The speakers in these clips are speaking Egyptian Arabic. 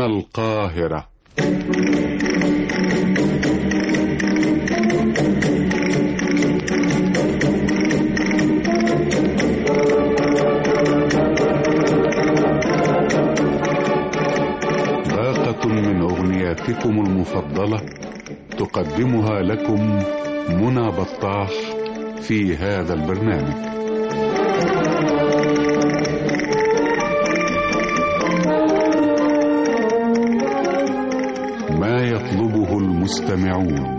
هنا القاهرة باقة من أغنياتكم المفضلة تقدمها لكم منى بطاح في هذا البرنامج ما يطلبه المستمعون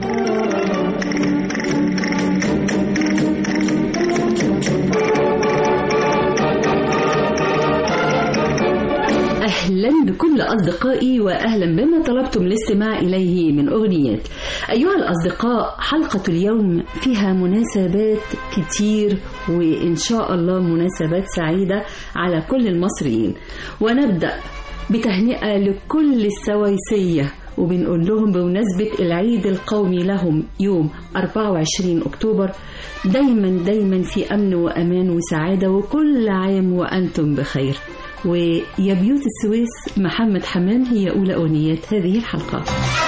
أهلا بكل أصدقائي وأهلا بما طلبتم الاستماع إليه من أغنيات أيها الأصدقاء حلقة اليوم فيها مناسبات كتير وإن شاء الله مناسبات سعيدة على كل المصريين ونبدأ بتهنئة لكل السويسية وبنقول لهم بمناسبة العيد القومي لهم يوم 24 أكتوبر دايما دايما في أمن وأمان وسعادة وكل عام وأنتم بخير ويا بيوت السويس محمد حمام هي أولى أغنيات هذه الحلقة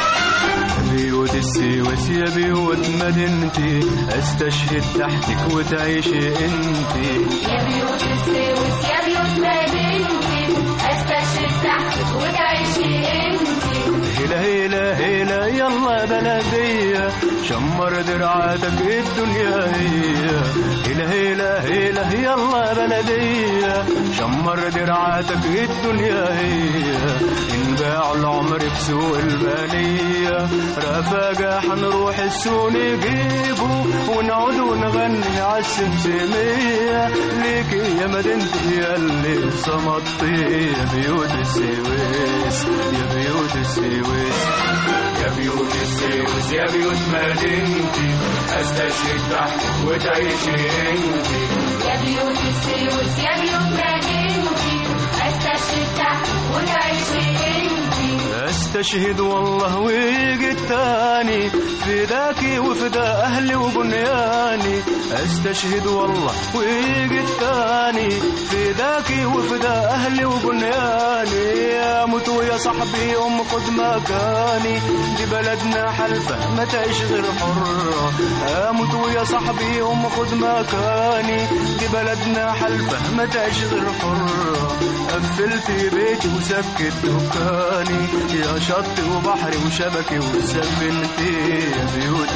بيوت السويس يا بيوت مدينتي استشهد تحتك وتعيشي انتي يا بيوت السويس يا بيوت مدينتي استشهد تحتك وتعيشي انتي هلا هلا هلا يلا بلدية شمر درعاتك الدنيا هي هلا هلا هلا يلا بلدية شمر درعاتك الدنيا هي انباع العمر بسوق البلية رفاقة حنروح السوق نجيبه ونعود ونغني عالسمسمية ليك يا مدينتي يا اللي صمتي يا بيوت السويس يا بيوت السويس يا بيوت السويس يا بيوت مدينتي استشهد تحتك وتعيشي انتي يا بيوت السويس يا بيوت مدينتي استشهد تحتك وتعيشي انتي استشهد والله ويجي التاني فداكي وفدا اهلي وبنياني استشهد والله ويجي التاني فداكي وفدا اهلي وبنياني يا موت ويا صاحبي ام خد مكاني دي بلدنا حلفة ما تعيش غير حرة اموت ويا صاحبي ام خد مكاني دي بلدنا حلفة ما تعيش غير حرة قفلت بيتي وسكت دكاني يا شط وبحري وشبكي وسفنتي يا بيوت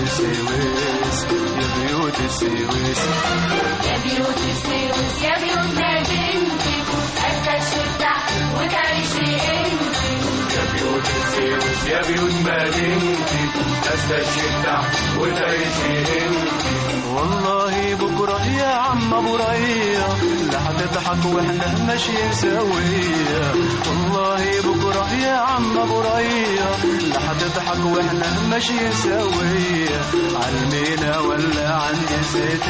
السويس يا بيوت السويس يا بيوت السويس يا بيوت مدينتي استشهد تحتك وتعيشي انتي يا بيوت السويس يا بيوت مدينتي استشهد تحت وتعيشي انتي والله بكرة يا عم ابو ريا لا هتضحك واحنا ماشيين سوية والله بكرة يا عم ابو ريا لا هتضحك واحنا ماشيين سوية عالمينا ولا عندي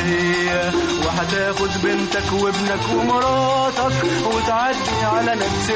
ستية وهتاخد بنتك وابنك ومراتك وتعدي على نفس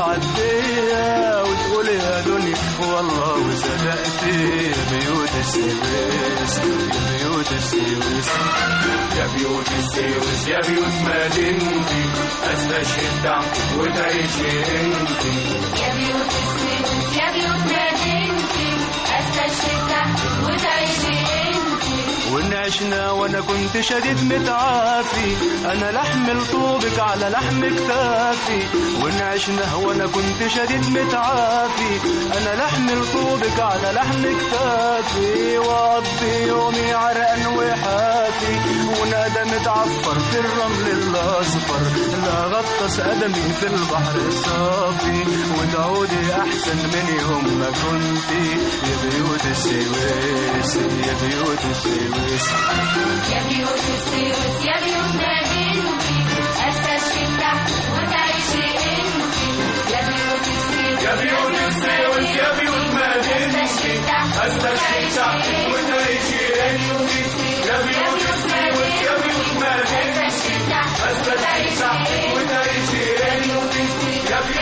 المعدية وتقول يا دنيا والله وصدقت يا بيوت السويس يا بيوت السويس يا بيوت السويس يا بيوت مدينتي استشهد تحتك وتعيشي انتي يا بيوت السويس يا بيوت مدينتي استشهد تحتك وتعيشي انتي وان عشنا وانا كنت شديد متعافي انا لحم طوبك على لحم كتافي وان عشنا وانا كنت شديد متعافي انا لحم طوبك على لحم كتافي واقضي يومي عرقان وحافي وندى متعفر في الرمل الاصفر لا غطس قدمي في البحر الصافي وتعودي احسن من يوم ما كنتي يا بيوت السويس يا بيوت السويس يا بيوت السويس يا بيوت مدينتي استشهد تحتك وتعيشي انتي يا بيوت السويس يا بيوت السويس يا بيوت مدينتي استشهد تحتك وتعيشي انتي يا بيوت السويس يا بيوت مدينتي استشهد تحتك وتعيشي وتعيشي انتي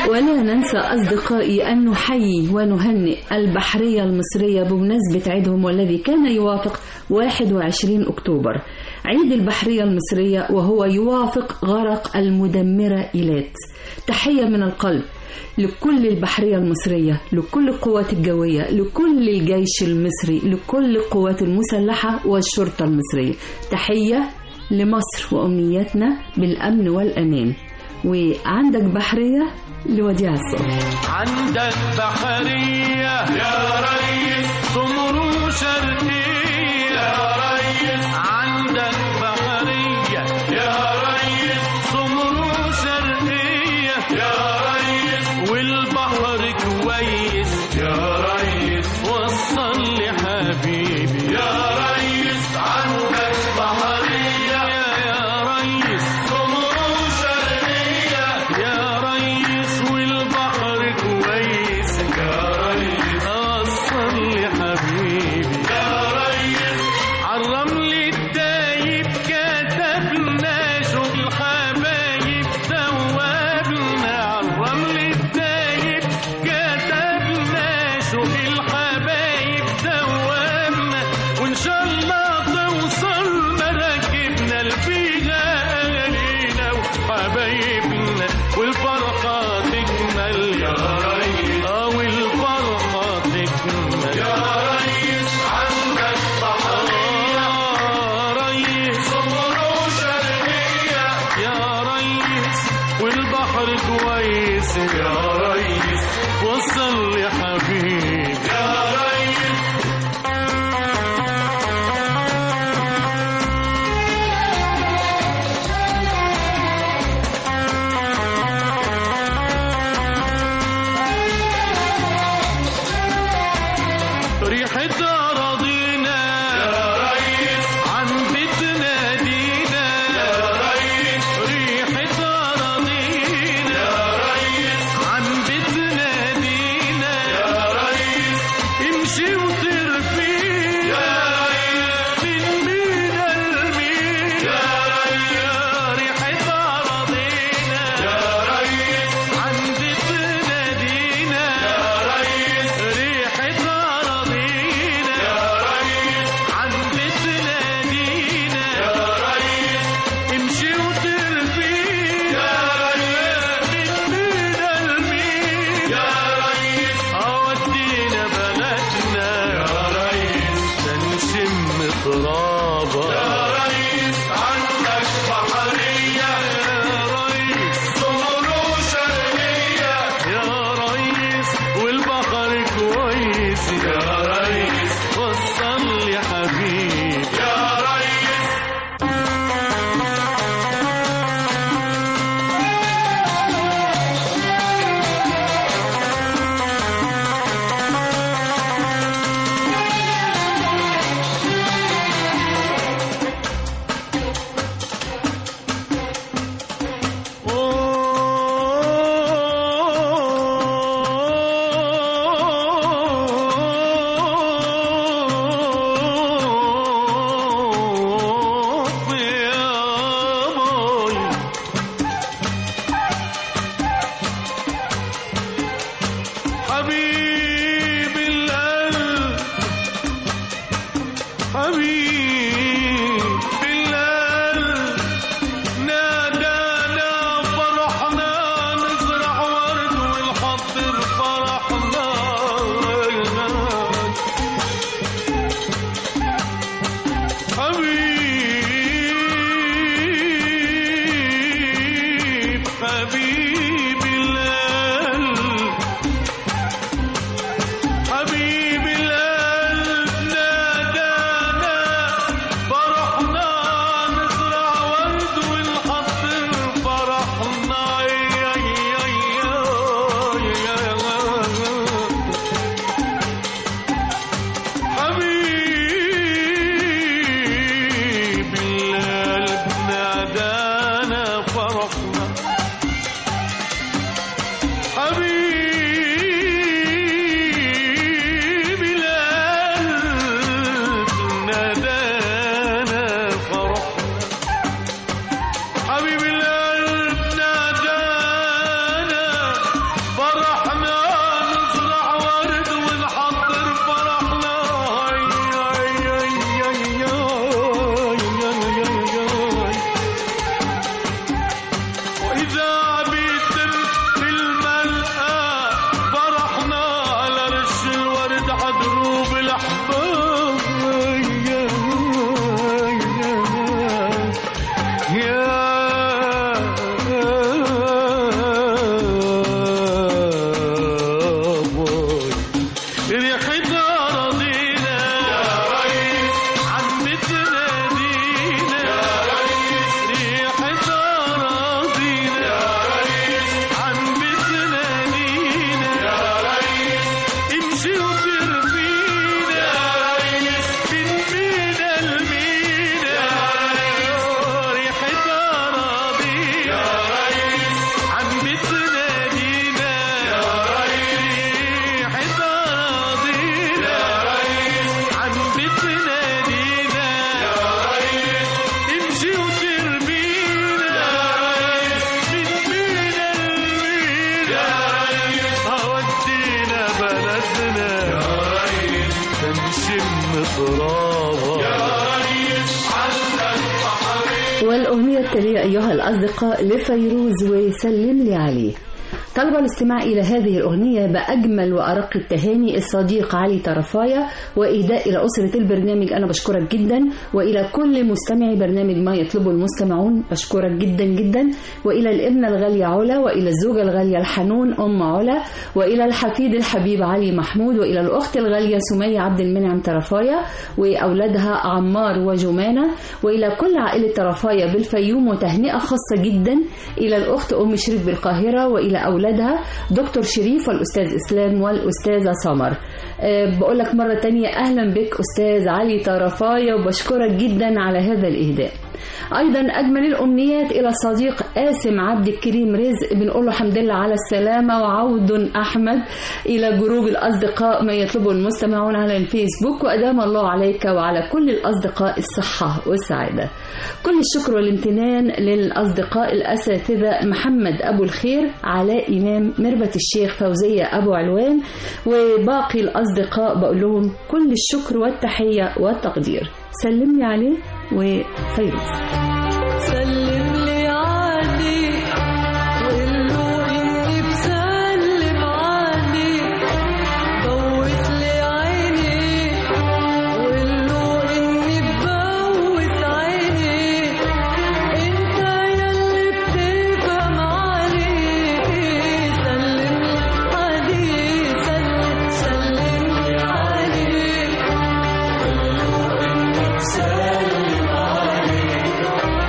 ولا ننسى أصدقائي أن نحيي ونهنئ البحرية المصرية بمناسبة عيدهم والذي كان يوافق 21 أكتوبر عيد البحرية المصرية وهو يوافق غرق المدمرة إيلات تحية من القلب لكل البحرية المصرية لكل القوات الجوية لكل الجيش المصري لكل القوات المسلحة والشرطة المصرية تحية لمصر وأمنيتنا بالأمن والأمان وعندك بحرية لوديع الصبح عندك بحرية يا ريس سمر شرقية يا ريس عندك بحرية يا ريس سمر شرقية يا ريس والبحر كويس يا ريس وصل لي حبيبي يا ريس عندك بحرية يا ريس سمر شرقية يا ريس والبحر كويس يا ريس أصل لي حبيبي يا ريس عالرمل الدايب كتبنا شغل حبايب ثوابنا عالرمل الدايب كتبنا شغل حبايب ثوابنا وإن شاء الله توصل مراكبنا لفيها أهالينا وحبايبنا والفرحة تكمل يا ريس اه والفرحة تكمل يا ريس عندك بحرية يا ريس صبروا شرقية يا ريس والبحر كويس يا ريس وصل لي حبيبي يا ريس ريحة أراضينا يا ريس عن بيتنا دينا يا ريس ريحة أراضينا يا ريس عن بيتنا دينا يا ريس امشي وترفيه يا ريس من مينا لمينا يا ريس ريحة أراضينا يا ريس عن بيتنا دينا يا ريس ريحة أراضينا يا ريس عن بيتنا دينا يا ريس امشي وترفيه يا ريس من مينا لمينا يا ريس أودينا بلدنا يا ريس تنشم ترابا يا ريس عندك بحرية يا ريس سمرو شرقية يا ريس والبحر كويس يا ريس وصل لي حبيبي يا ريس حبيب القلب حبيب القلب نادانا فرحنا نزرع ورد ونحضر فرحنا حبيب حبيب القلب مترابة والأغنية التالية أيها الأصدقاء لفيروز وسلم لي عليه طلب الاستماع إلى هذه الأغنية بأجمل وأرق التهاني الصديق علي طرفاية وإهداء إلى أسرة البرنامج أنا بشكرك جدا وإلى كل مستمعي برنامج ما يطلبه المستمعون بشكرك جدا جدا وإلى الابنة الغالية علا وإلى الزوجة الغالية الحنون أم علا وإلى الحفيد الحبيب علي محمود وإلى الأخت الغالية سمية عبد المنعم طرفاية وأولادها عمار وجمانة وإلى كل عائلة طرفاية بالفيوم وتهنئة خاصة جدا إلى الأخت أم شريف بالقاهرة وإلى أولادها دكتور شريف والأستاذ إسلام والأستاذة سمر أه بقول لك مرة تانية أهلا بك أستاذ علي طرفاية وبشكرك جدا على هذا الإهداء ايضا اجمل الامنيات الى الصديق قاسم عبد الكريم رزق بنقول له الحمد لله على السلامه وعود احمد الى جروب الاصدقاء ما يطلبه المستمعون على الفيسبوك وادام الله عليك وعلى كل الاصدقاء الصحه والسعاده كل الشكر والامتنان للاصدقاء الاساتذه محمد ابو الخير علاء امام ميرفت الشيخ فوزيه ابو علوان وباقي الاصدقاء بقول لهم كل الشكر والتحيه والتقدير سلمني عليه وفيروز سلم لي عليه وقول له اني بسلم عليه بوس لي عيني وقول له اني ببوس عيني انت يلي بتفهم عليه سلم لي عليه سلم سلم لي عليه وقول له اني بسلم عليه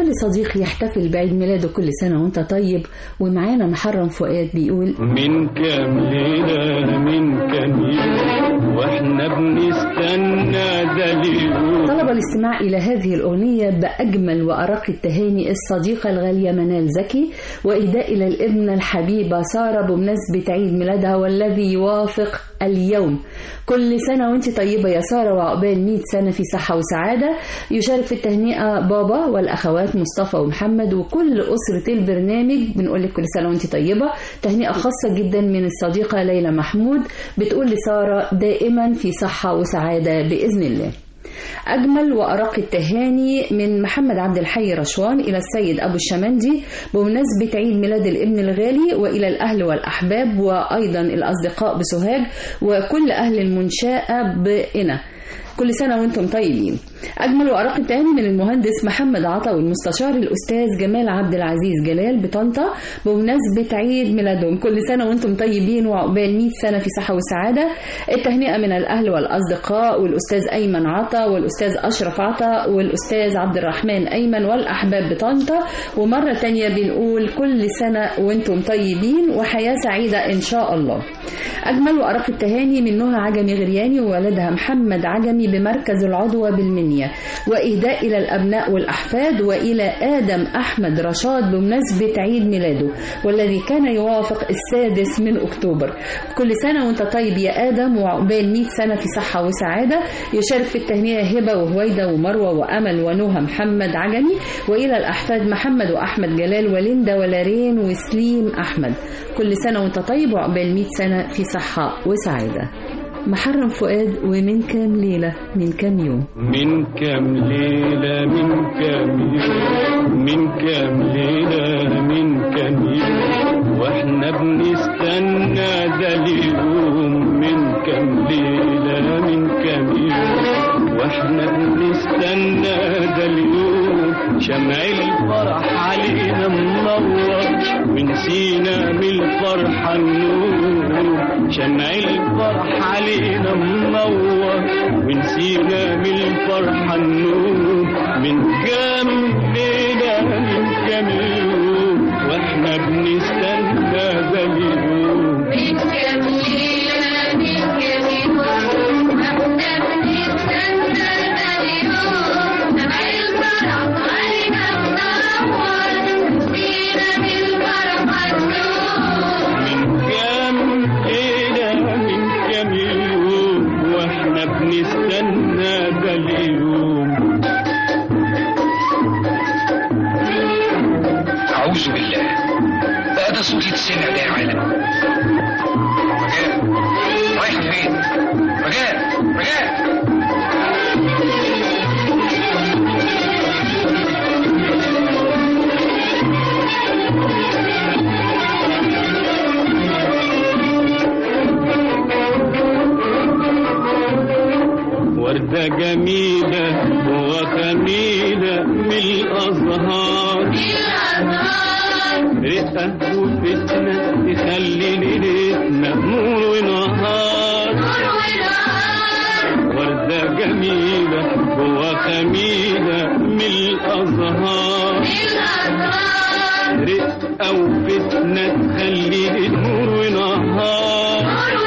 كل صديق يحتفل بعيد ميلاده كل سنة وانت طيب ومعانا محرم فؤاد بيقول من كام ليلة من كام يوم واحنا بنستنى دليل طلب الاستماع إلى هذه الأغنية بأجمل وأرق التهاني الصديقة الغالية منال زكي وإهداء إلى الابنة الحبيبة سارة بمناسبة عيد ميلادها والذي يوافق اليوم كل سنة وانت طيبة يا سارة وعقبال 100 سنة في صحة وسعادة يشارك في التهنئة بابا والأخوات مصطفى ومحمد وكل أسرة البرنامج بنقول لك كل سنة وانت طيبة تهنئة خاصة جدا من الصديقة ليلى محمود بتقول لسارة دائما في صحة وسعادة بإذن الله أجمل وأرق التهاني من محمد عبد الحي رشوان إلى السيد أبو الشمندي بمناسبة عيد ميلاد الابن الغالي وإلى الأهل والأحباب وأيضا الأصدقاء بسوهاج وكل أهل المنشأة بإنا كل سنة وانتم طيبين أجمل وأرق التهاني من المهندس محمد عطا والمستشار الأستاذ جمال عبد العزيز جلال بطنطا بمناسبة عيد ميلادهم كل سنة وانتم طيبين وعقبال 100 سنة في صحة وسعادة التهنئة من الأهل والأصدقاء والأستاذ أيمن عطا والأستاذ أشرف عطا والأستاذ عبد الرحمن أيمن والأحباب بطنطا ومرة تانية بنقول كل سنة وانتم طيبين وحياة سعيدة إن شاء الله أجمل وأرق التهاني من نهى عجمي غرياني وولدها محمد عجمي بمركز العضوة بالمنيا وإهداء إلى الأبناء والأحفاد وإلى آدم أحمد رشاد بمناسبة عيد ميلاده والذي كان يوافق السادس من أكتوبر كل سنة وانت طيب يا آدم وعقبال 100 سنة في صحة وسعادة يشارك في التهنئة هبة وهويدة ومروة وأمل ونهى محمد عجمي وإلى الأحفاد محمد وأحمد جلال وليندا ولارين وسليم أحمد كل سنة وانت طيب وعقبال 100 سنة في صحة وسعادة محرم فؤاد ومن كام ليلة من كام يوم من كام ليلة من كام يوم من كام ليلة من كام يوم واحنا بنستنى ده اليوم من كام ليلة من كام يوم واحنا بنستنى ده اليوم شمع الفرح علينا منور ونسينا من الفرحة النور شمع الفرح علينا منور ونسينا من الفرحة النور من كام ليلة من كام يوم واحنا بنستنى ده اليوم من كام ليلة من كام يوم واحنا بنستنى ده اليوم سمع الفرح علينا منور نسينا من الفرحة النور من كام ليلة من كام يوم واحنا بنستنى ده اليوم أعوذ بالله بقى ده صوتي تسمع ده يا عالم رجاء رايحة فين؟ رجاء رجاء وردة جميلة وخميلة من الأزهار رقة وفتنة تخلي ليلتنا نور ونهار وردة جميلة وخميلة من الأزهار رقة وفتنة تخلي نور ونهار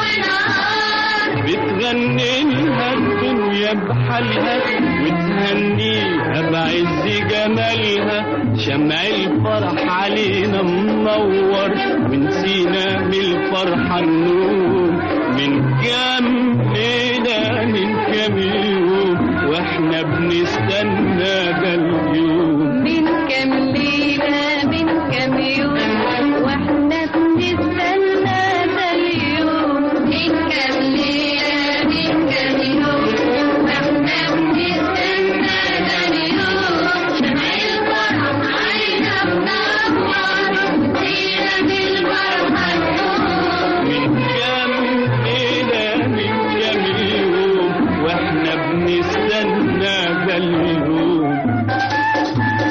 بتغني لها الدنيا بحالها وتهنيها بعز جمالها شمع الفرح علينا منور ونسينا من الفرحة النور من كام ليلة من كام يوم واحنا بنستنى ده اليوم من كام ليلة من كام يوم واحنا بنستنى ده اليوم من كام ليلة من كام يوم واحنا بنستنى ده اليوم شمع الفرح علينا منور نسينا بالفرحة النور من كام ليلة من كام يوم واحنا بنستنى ده اليوم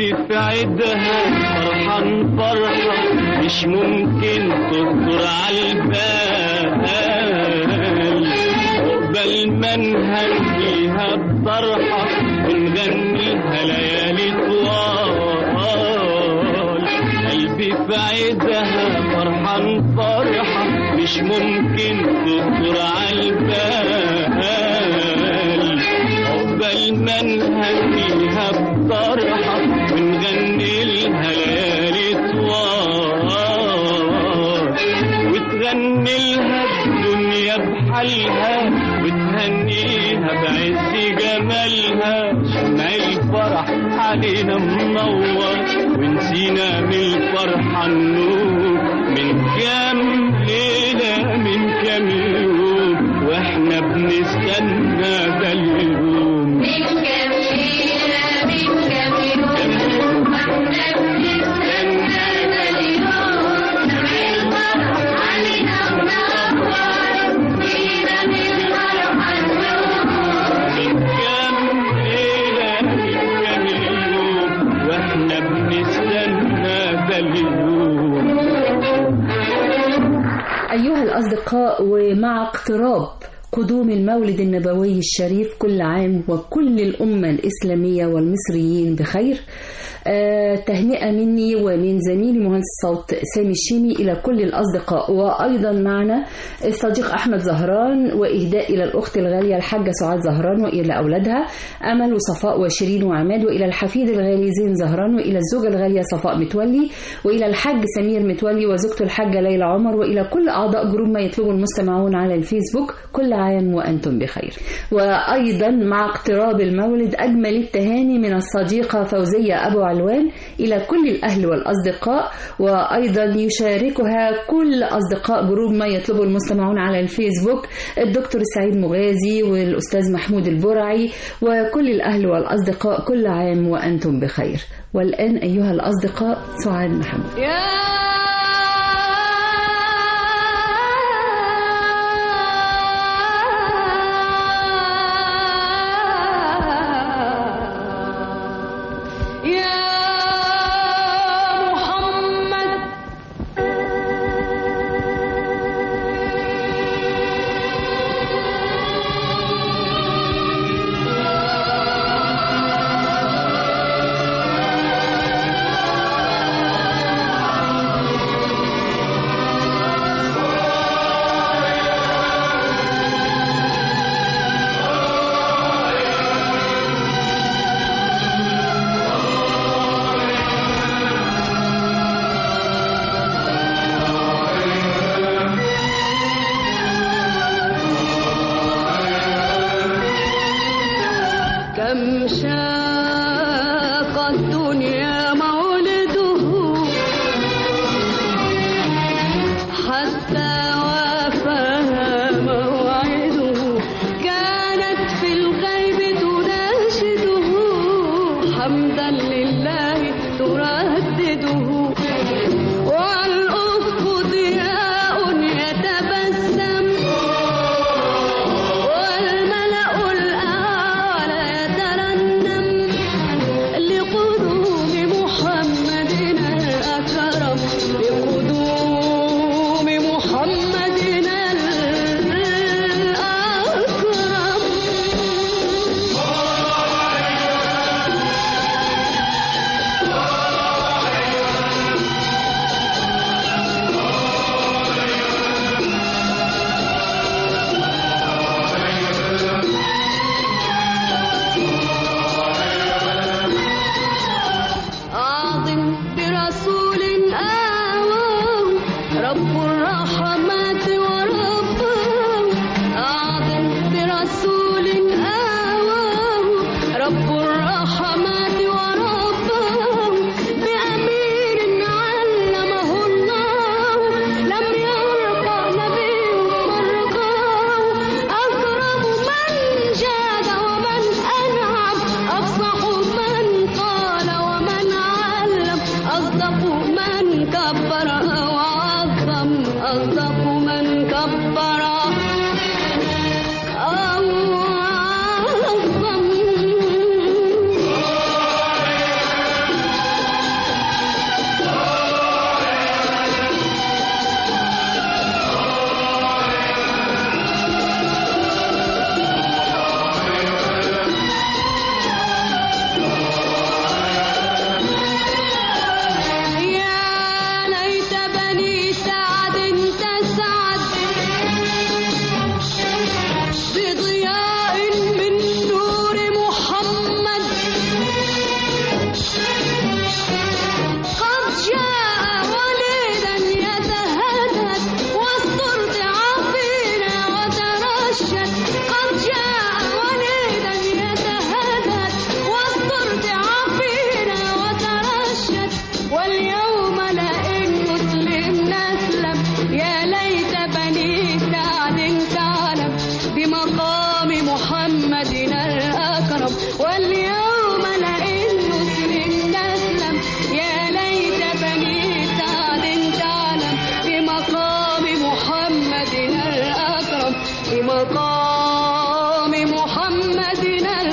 قلبي في عيدها فرحان فرحة مش ممكن تخطر على البال عقبال ما نهنيها بطرحة ونغنيها ليالي طوال قلبي في عيدها فرحان فرحة مش ممكن تخطر على البال عقبال ما نهنيها بطرحة ونغني لها ليالي طوال وتغني لها الدنيا بحالها وتهنيها بعز جمالها شمع الفرح علينا منور ونسينا من الفرحة النور من كام ليلة من كام يوم واحنا بنستنى ده اليوم من كام ليلة من كام يوم واحنا بنستنى ده اليوم سمع الفرح علينا منور فينا من الفرحة النور من كام ليلة من كام يوم واحنا بنستنى ده اليوم أيها الأصدقاء ومع اقتراب قدوم المولد النبوي الشريف كل عام وكل الأمة الإسلامية والمصريين بخير آه تهنئة مني ومن زميلي مهندس الصوت سامي الشيمي إلى كل الأصدقاء وأيضا معنا الصديق أحمد زهران وإهداء إلى الأخت الغالية الحاجة سعاد زهران وإلى أولادها أمل وصفاء وشيرين وعماد وإلى الحفيد الغالي زين زهران وإلى الزوجة الغالية صفاء متولي وإلى الحاج سمير متولي وزوجته الحاجة ليلى عمر وإلى كل أعضاء جروب ما يطلبه المستمعون على الفيسبوك كل عام وأنتم بخير وأيضا مع اقتراب المولد أجمل التهاني من الصديقة فوزية أبو علوان إلى كل الأهل والأصدقاء وأيضا يشاركها كل أصدقاء جروب ما يطلبه المستمعون على الفيسبوك الدكتور سعيد مغازي والأستاذ محمود البرعي وكل الأهل والأصدقاء كل عام وأنتم بخير والآن أيها الأصدقاء سعاد محمد يا محمد يا في مقام محمدنا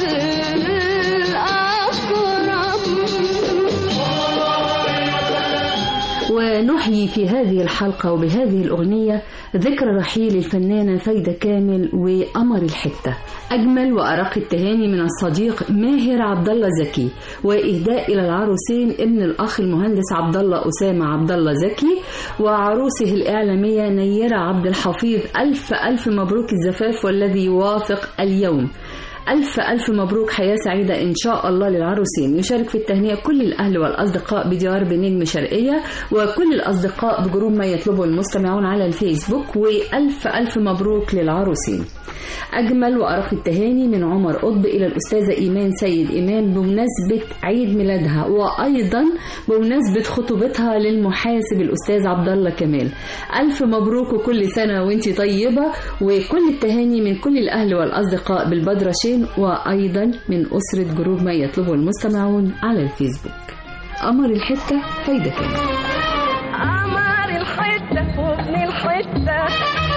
الأكرم ونحيي في هذه الحلقة وبهذه الأغنية ذكرى رحيل الفنانة فايدة كامل وقمر الحتة أجمل وأرق التهاني من الصديق ماهر عبد الله زكي وإهداء إلى العروسين ابن الأخ المهندس عبد الله أسامة عبد الله زكي وعروسه الإعلامية نيرة عبد الحفيظ ألف ألف مبروك الزفاف والذي يوافق اليوم ألف ألف مبروك حياة سعيدة إن شاء الله للعروسين يشارك في التهنئة كل الأهل والأصدقاء بديار بنجم شرقية وكل الأصدقاء بجروب ما يطلبه المستمعون على الفيسبوك وألف ألف مبروك للعروسين أجمل وأرق التهاني من عمر قطب إلى الأستاذة إيمان سيد إيمان بمناسبة عيد ميلادها وأيضا بمناسبة خطوبتها للمحاسب الأستاذ عبد الله كمال ألف مبروك وكل سنة وانت طيبة وكل التهاني من كل الأهل والأصدقاء بالبدرشين وأيضا من أسرة جروب ما يطلبه المستمعون على الفيسبوك قمر الحتة فايدة كامل قمر الحتة وابن الحتة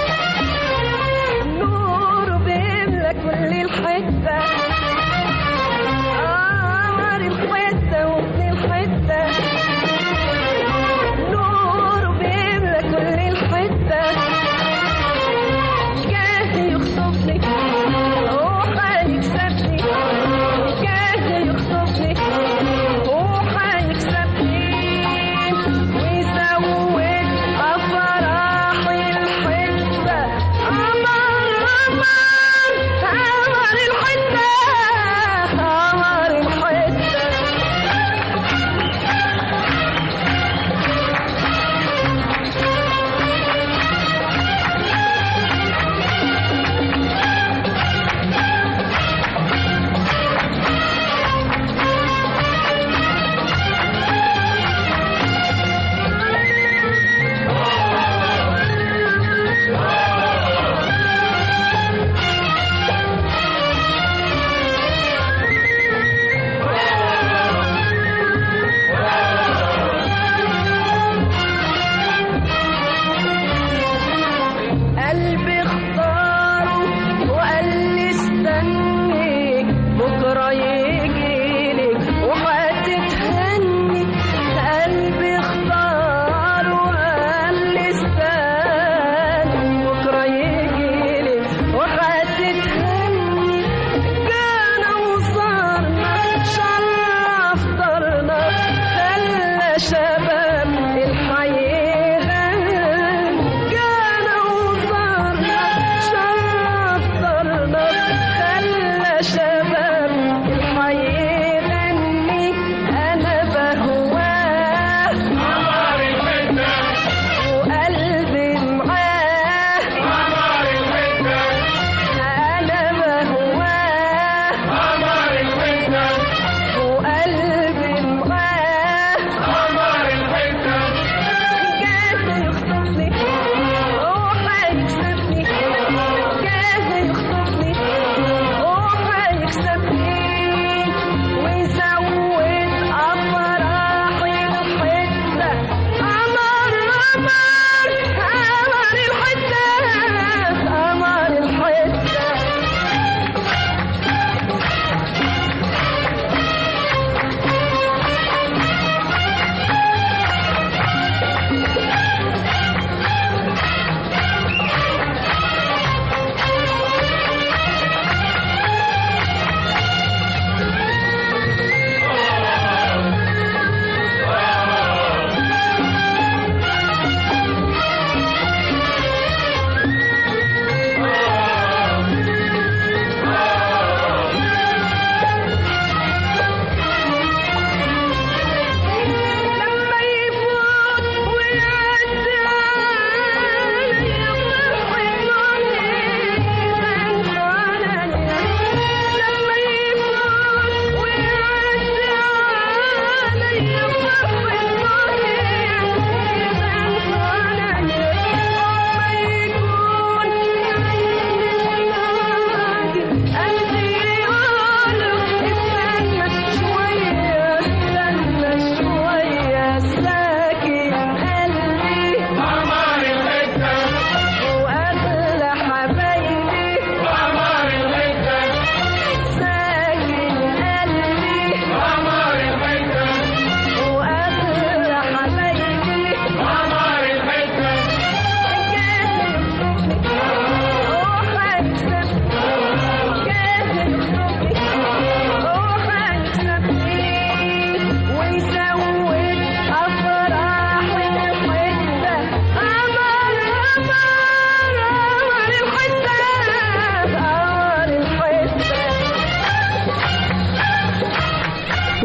نور بيملى كل الحتة قمر الحتة وابن الحتة نور بيملى كل الحتة جاه يخطفني وحيكسبني جاه يخطفني وحيكسبني ويزود أفراح الحتة قمر قمر قمر الحتة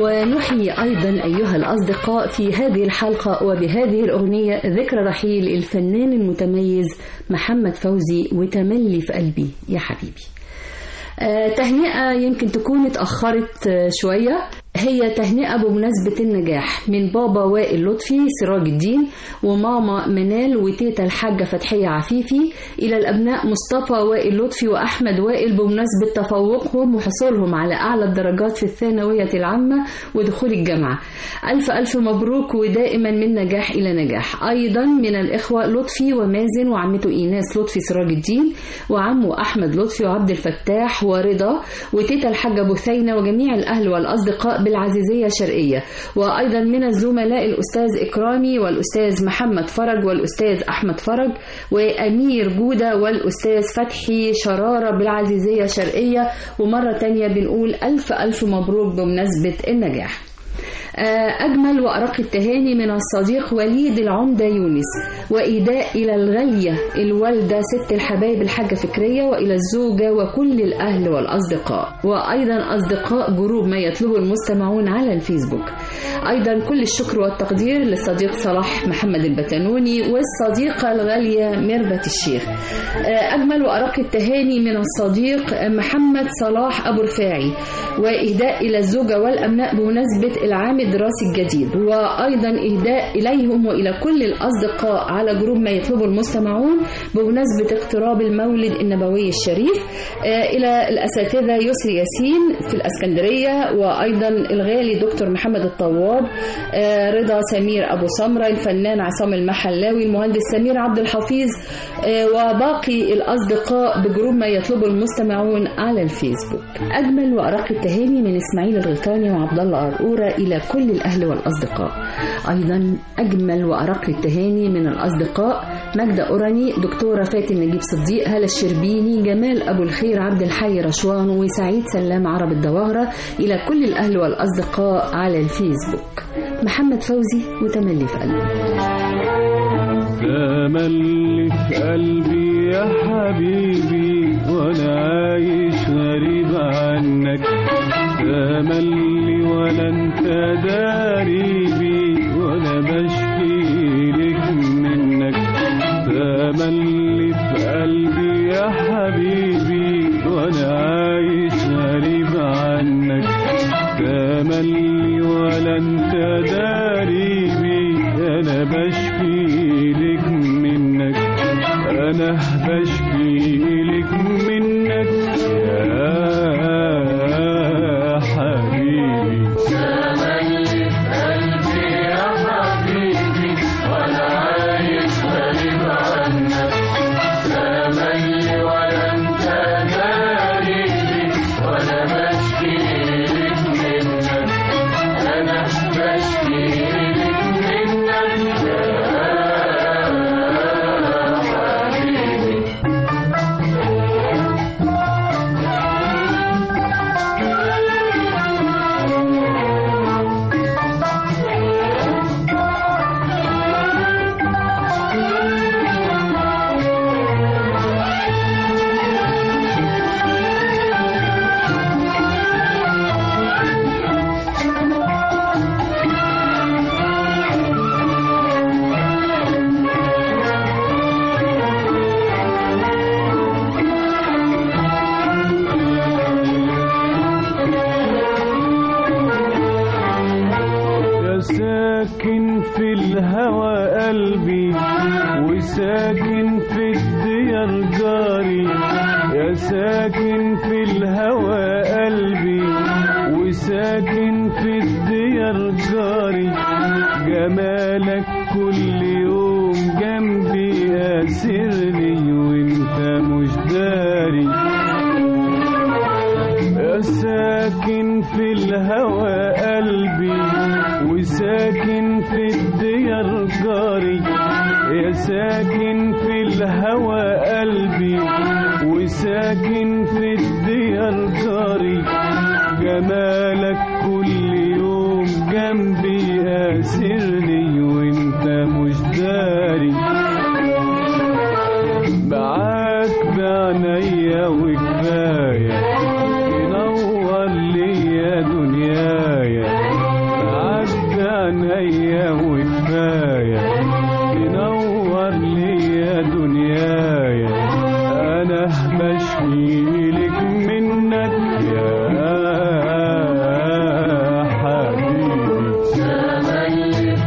ونحيي أيضا أيها الأصدقاء في هذه الحلقة وبهذه الأغنية ذكرى رحيل الفنان المتميز محمد فوزي وتملي في قلبي يا حبيبي آه، تهنئة يمكن تكون اتأخرت آه، شوية هي تهنئة بمناسبة النجاح من بابا وائل لطفي سراج الدين وماما منال وتيتا الحاجة فتحية عفيفي إلى الأبناء مصطفى وائل لطفي وأحمد وائل بمناسبة تفوقهم وحصولهم على أعلى الدرجات في الثانوية العامة ودخول الجامعة ألف ألف مبروك ودائما من نجاح إلى نجاح أيضا من الإخوة لطفي ومازن وعمته إيناس لطفي سراج الدين وعمه أحمد لطفي وعبد الفتاح ورضا وتيتا الحاجة بثينة وجميع الأهل والأصدقاء بالعزيزية الشرقية وأيضا من الزملاء الأستاذ إكرامي والأستاذ محمد فرج والأستاذ أحمد فرج وأمير جودة والأستاذ فتحي شرارة بالعزيزية الشرقية ومرة تانية بنقول ألف ألف مبروك بمناسبة النجاح أجمل وأرق التهاني من الصديق وليد العمدة يونس وإيداء إلى الغالية الوالدة ست الحبايب الحاجة فكرية وإلى الزوجة وكل الأهل والأصدقاء وأيضا أصدقاء جروب ما يطلبه المستمعون على الفيسبوك أيضا كل الشكر والتقدير للصديق صلاح محمد البتنوني والصديقة الغالية ميرفت الشيخ أجمل وأرق التهاني من الصديق محمد صلاح أبو رفاعي وإهداء إلى الزوجة والأبناء بمناسبة العام الدراسي الجديد وأيضا إهداء إليهم وإلى كل الأصدقاء على جروب ما يطلبه المستمعون بمناسبة اقتراب المولد النبوي الشريف آه، إلى الأساتذة يسري ياسين في الأسكندرية وأيضا الغالي دكتور محمد الطواب آه، رضا سمير أبو سمرة الفنان عصام المحلاوي المهندس سمير عبد الحفيظ آه، وباقي الأصدقاء بجروب ما يطلبه المستمعون على الفيسبوك أجمل وأرق التهاني من إسماعيل الغيطاني وعبد الله أرقورة إلى كل الأهل والأصدقاء أيضا أجمل وأرق التهاني من الأصدقاء مجدة أوراني دكتورة فاتن نجيب صديق هالة الشربيني جمال أبو الخير عبد الحي رشوان وسعيد سلام عرب الدواهرة إلى كل الأهل والأصدقاء على الفيسبوك محمد فوزي وتملي في قلبي تملي في قلبي يا حبيبي وانا عايش غريب عنك تملي ولا انت داريبي وانا بشكي لك منك تملي في قلبي يا حبيبي وانا عايش غريب عنك تملي ولا انت داريبي انا بشكي لك منك انا بشكي لك منك يا حبيبي يا ساكن في الهوى قلبي وساكن في الديار جاري يا ساكن في الهوى قلبي وساكن في الديار جاري جمالك كل يوم جنبي أسرني وانت مش داري يا ساكن في الهوى قلبي وساكن في الديار جاري يا ساكن في الهوى قلبي وساكن في الديار جاري جمالك كل يوم جنبي أسرني وانت مش داري معاك بعنايا وكفاية تنور لي يا دنيايا انا بشكيلك منك يا حبيبي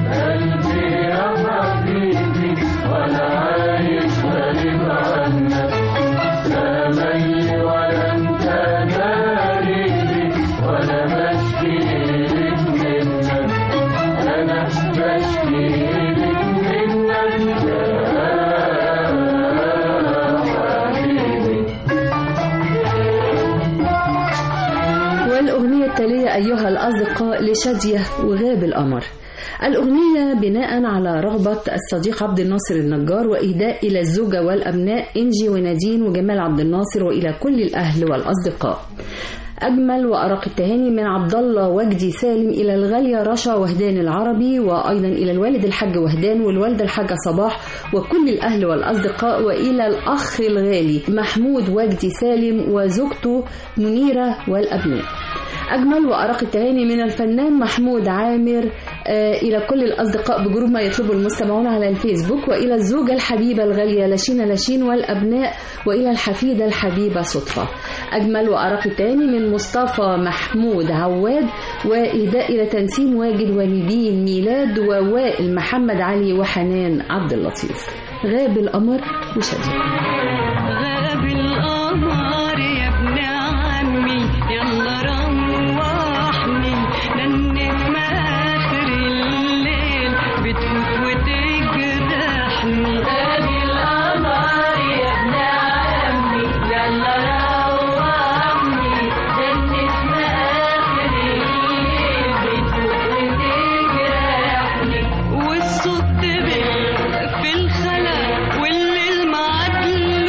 والأغنية التالية أيها الأصدقاء لشادية وغاب القمر الأغنية بناء على رغبة الصديق عبد الناصر النجار وإهداء إلى الزوجة والأبناء إنجي ونادين وجمال عبد الناصر وإلى كل الأهل والأصدقاء أجمل وأرق التهاني من عبد الله وجدي سالم إلى الغالية رشا وهدان العربي وأيضا إلى الوالد الحاج وهدان والوالدة الحاجة صباح وكل الأهل والأصدقاء وإلى الأخ الغالي محمود وجدي سالم وزوجته منيرة والأبناء أجمل وأرق التهاني من الفنان محمود عامر آه، إلى كل الأصدقاء بجروب ما يطلبه المستمعون على الفيسبوك وإلى الزوجة الحبيبة الغالية لاشينا لاشين والأبناء وإلى الحفيدة الحبيبة صدفة أجمل وأرق التهاني من مصطفى محمود عواد وإهداء إلى تنسيم واجد ونبيل ميلاد ووائل محمد علي وحنان عبد اللطيف غاب القمر وشادية غاب القمر يا ابن عمي يلا روحني لانك ما اخر الليل بتفوت وتجرحني غاب القمر يا ابن عمي يلا روحني لانك ما اخر الليل بتفوت وتجرحني والصوت في الخلا والليل معدل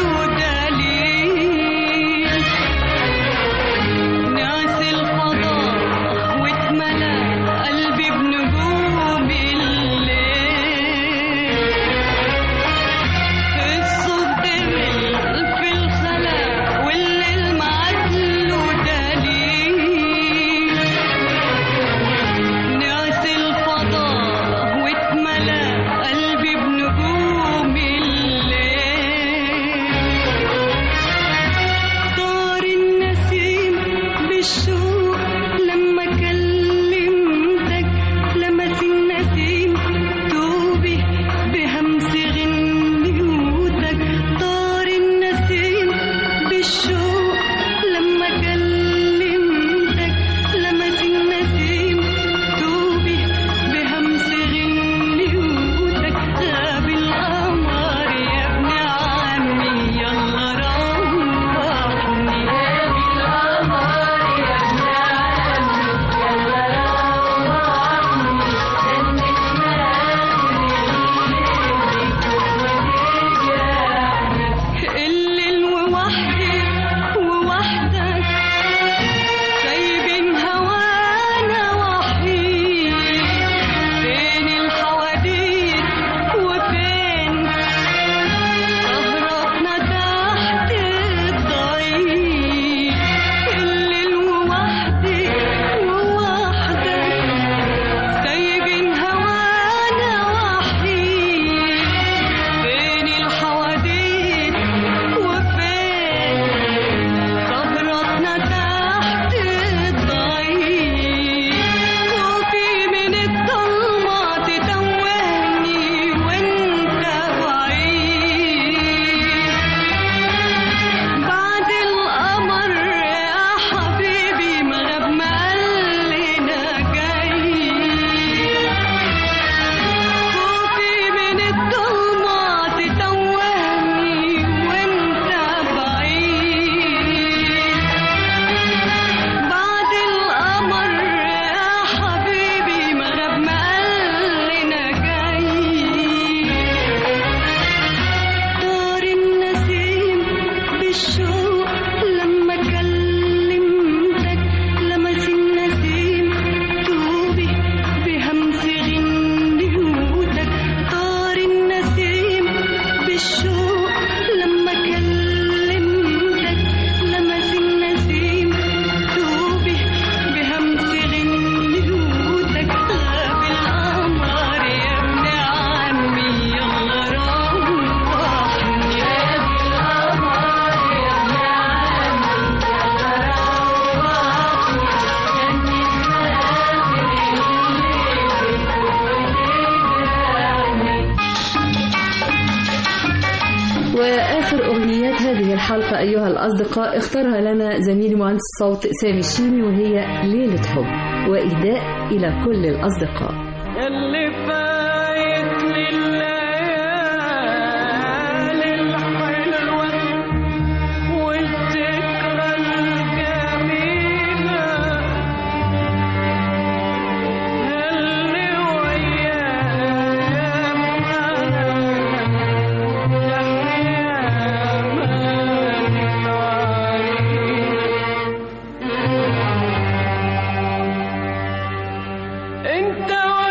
الحلقة أيها الأصدقاء اختارها لنا زميلي مهندس الصوت سامي الشيمي وهي ليلة حب وإهداء إلى كل الأصدقاء اللي فايت لليالي الحلوة والذكرى الجميلة اللي وياها انت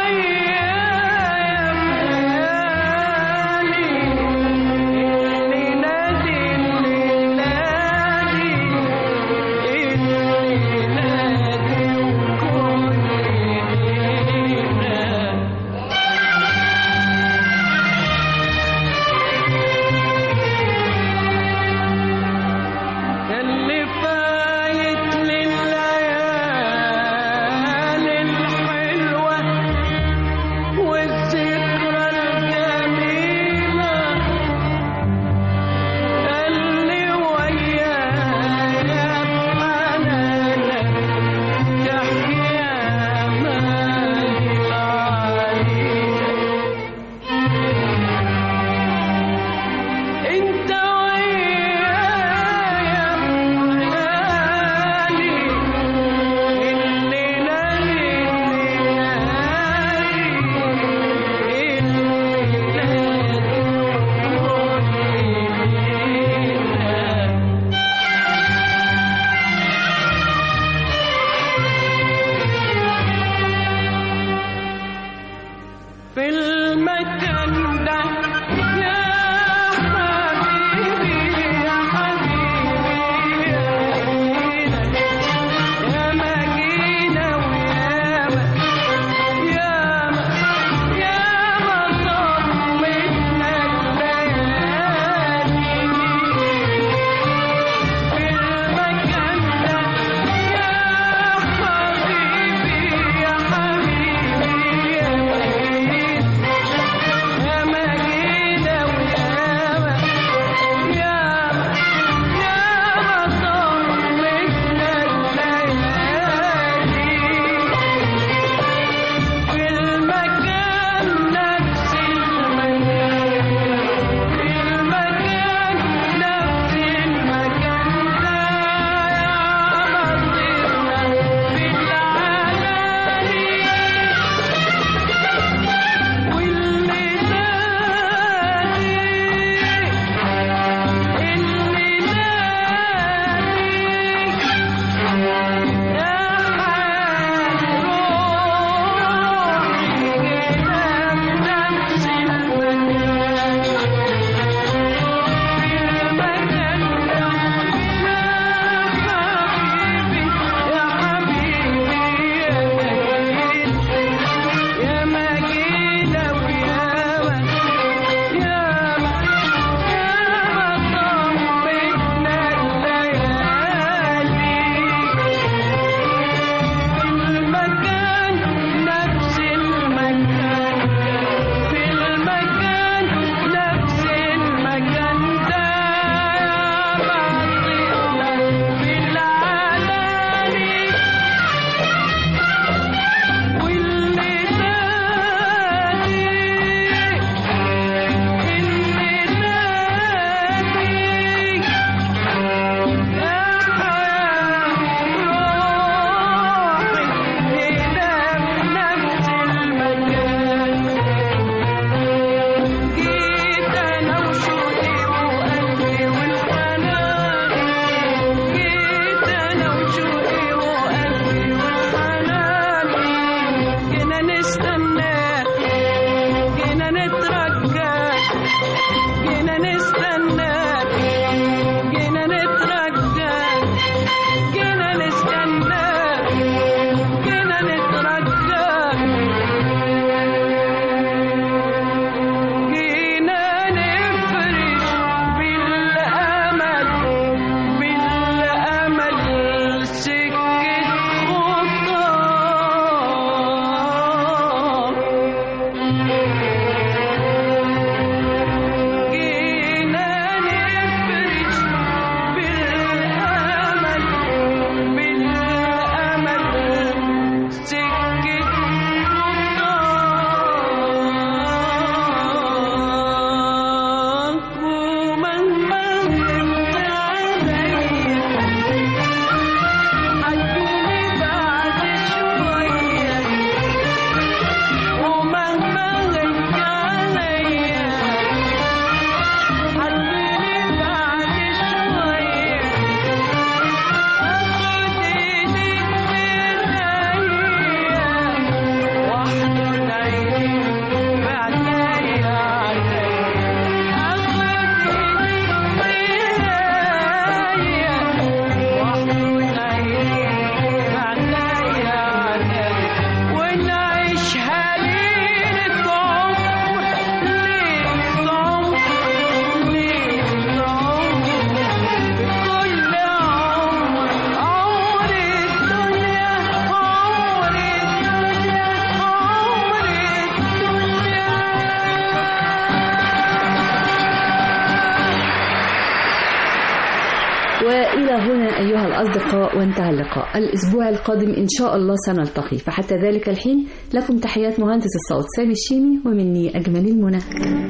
وإلى هنا أيها الأصدقاء وانتهى اللقاء الأسبوع القادم إن شاء الله سنلتقي فحتى ذلك الحين لكم تحيات مهندس الصوت سامي الشيمي ومني أجمل المنى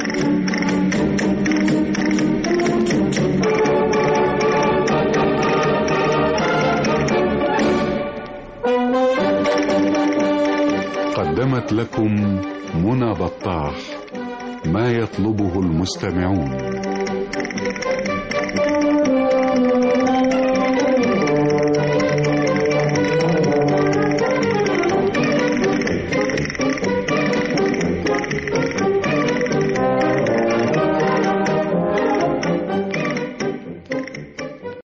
قدمت لكم منى بطاح ما يطلبه المستمعون